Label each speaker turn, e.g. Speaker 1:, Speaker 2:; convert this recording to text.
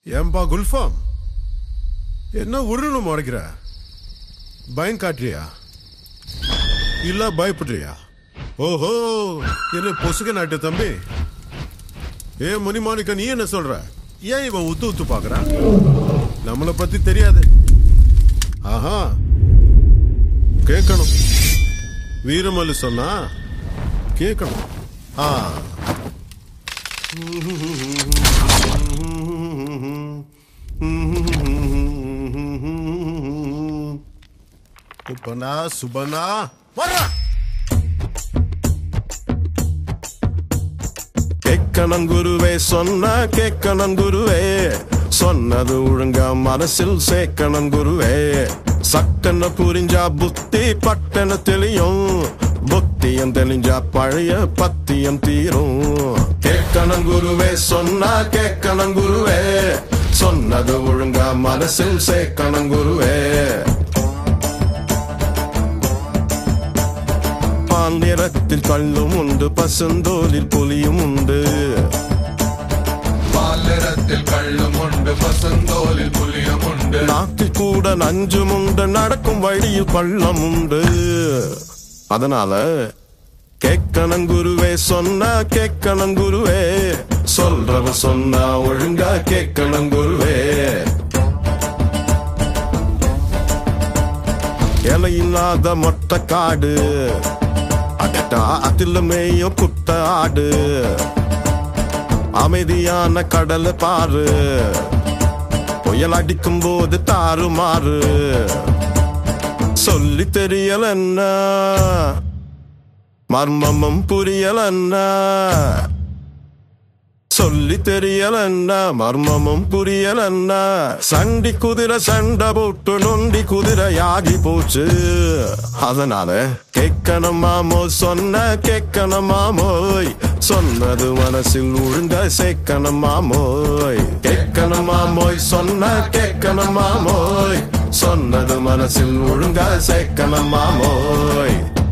Speaker 1: ஏன்பா குல்ஃபாம் என்ன உருன்னு முறைக்கிற பயம் காட்டுறியா இல்ல பயப்படுறியா ஓஹோ என்ன பொசுக நாட்டு தம்பி ஏ முனிமாணிக்க நீ என்ன சொல்ற ஏன் இவன் உத்து உத்து பாக்குறான் நம்மளை பத்தி தெரியாது ஆஹா கேட்கணும் வீரமல்லு சொன்னா கேட்கணும் ஆ சுபனா சுபனா வர்றா
Speaker 2: கேட்கணும் குருவே சொன்ன கேட்கணும் குருவே சொன்னது ஒழுங்கா மனசில் சேர்க்கணும் குருவே சட்டன புரிஞ்சா புத்தி பட்டன தெளியும் புத்தியம் தெளிஞ்சா பழைய பத்தியம் தீரும் கேட்கணும் குருவே சொன்னா கேட்கணும் குருவே சொன்னது ஒழுங்கா மனசில் சேர்க்கணும் குருவே பால் நிறத்தில் கல்லும் உண்டு பசுந்தோலில் புலியும் உண்டு
Speaker 3: பாலிரத்தில் கள்ளும் உண்டு பசுந்தோலில் புலியும் உண்டு
Speaker 2: நாட்டில் கூட நஞ்சும் உண்டு நடக்கும் வழியில் பள்ளம் உண்டு அதனால கேட்கணும் குருவே சொன்னா கேட்கணும் குருவே சொல்றவ சொன்னா ஒழுங்கா கேட்கணும் குருவே இலை இல்லாத மொட்டை காடு அடட்டா அதில் மேயும் குட்ட ஆடு அமைதியான கடலை பாரு புயல் அடிக்கும் போது தாறுமாறு சொல்லி தெரியல என்ன மர்மமும் புரியல என்ன சொல்லி தெரியல என்ன மர்மமும் புரியல என்ன சண்டி குதிரை சண்டை போட்டு நொண்டி குதிரையாகி போச்சு அதனால கேட்கணுமாமோ சொன்ன கேட்கணுமாமோய் சொன்னது மனசில் ஒழுங்க சேர்க்கணுமாமோய் கேட்கணுமாமோய் சொன்ன கேட்கணுமாமோய் சொன்னது மனசில் ஒழுங்க சேர்க்கணுமாமோய்